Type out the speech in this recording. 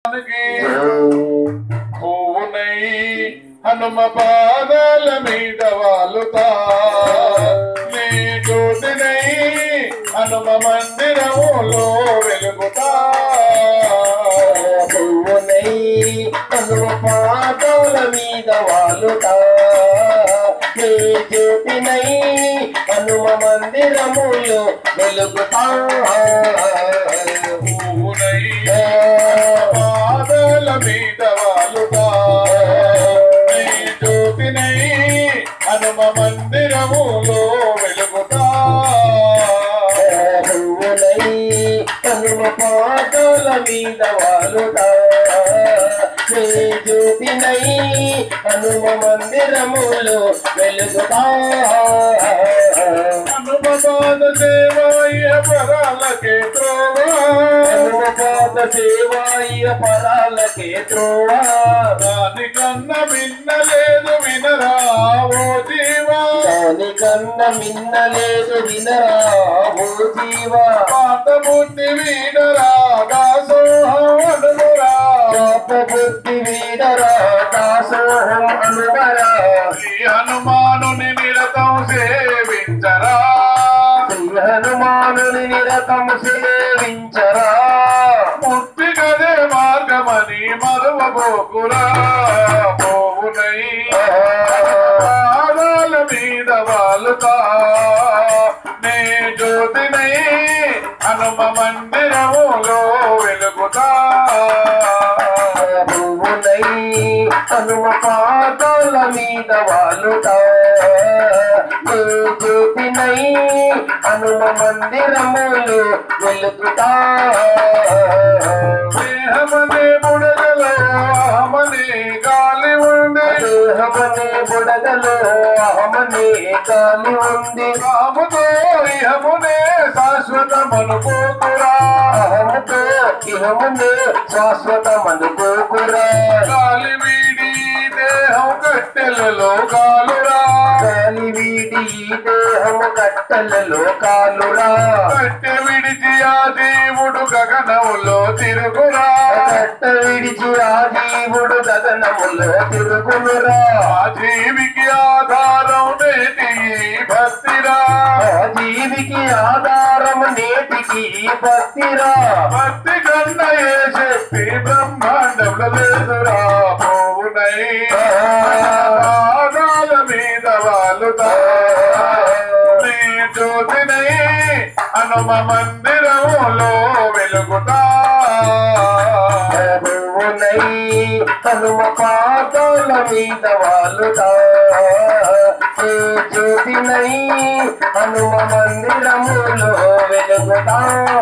మనకి పువ్వునై హనుమ పాదాల మీద వాలుతా నీ జ్యోతినై హనుమ మందిరములో వెలుగుతా పువ్వునై హనుమ పాదాల మీద వాలుతా నీ జ్యోతినై హనుమ మందిరములో వెలుగుతా పువ్వునై పాదాల మీద వాలుతా నీ జ్యోతినై హనుమ మందిరములో వెలుగుతా పువ్వునై హనుమ పాదాల మీద వాలుతా నీ జ్యోతినై హనుమ మందిరములో వెలుగుతా హనుమపాద సేవాయ పరాలకే త్రోవా హనుమపాద సేవాయ పరాలకే త్రోవా దానికన్నా విన్నలేదు వినరా ఓ జీవా దానికన్న మిన్నలేదు వినరా ఓ జీవా పాత బుద్ధి వీడరా దాసోహనురా పాప బుద్ధి వీడరా దాసోహం అనువరా శ్రీ హనుమానుని నిరతం సేవించరా శ్రీ హనుమానుని నిరతం సేవించరా ముక్తి గదే మార్గమని మరువబోకురా పోవునై పాదాల మీద వాలుతా నే జ్యోతినై హనుమ మందిరములో వెలుగుతా పువ్వునై హనుమ పాదాల మీద వాలుతా నీ జ్యోతినై హనుమ మందిరములు వెలుగుతా దేహమనే బుడగలో అహమనే గాలి ఉండే దేహమనే బుడగలో అహమనే గాలి ఉంది రాముతో ఇహమునే శాశ్వతమను పోకురా అహముతో ఇహమునే శాశ్వతమనుకోకురా గాలి వీడి దేహం కట్టెలలో గాలురా గాలి వీడి ఈ దేహము కట్టెలలో కాలురా కట్టె విడిచి ఆ దేవుడు గగనములో తిరుగురా కట్ట విడిచి ఆ జీవుడు గగనములో తిరుగునురా ఆ జీవికి ఆధారం నేటి ఈ భక్తిరా ఆ జీవికి ఆధారము నేటికి భక్తిరా భక్తి కన్నా ఏ శక్తి బ్రహ్మాండంలో లేదురా పోవునై పాదాల మీద వాలుతా నీ జ్యోతినై హనుమ మందిరములో వెలుగుతా ప్రభువునై హనుమ పాదాల మీద వాలుతా నీ జ్యోతినై హనుమ మందిరములో వెలుగుతా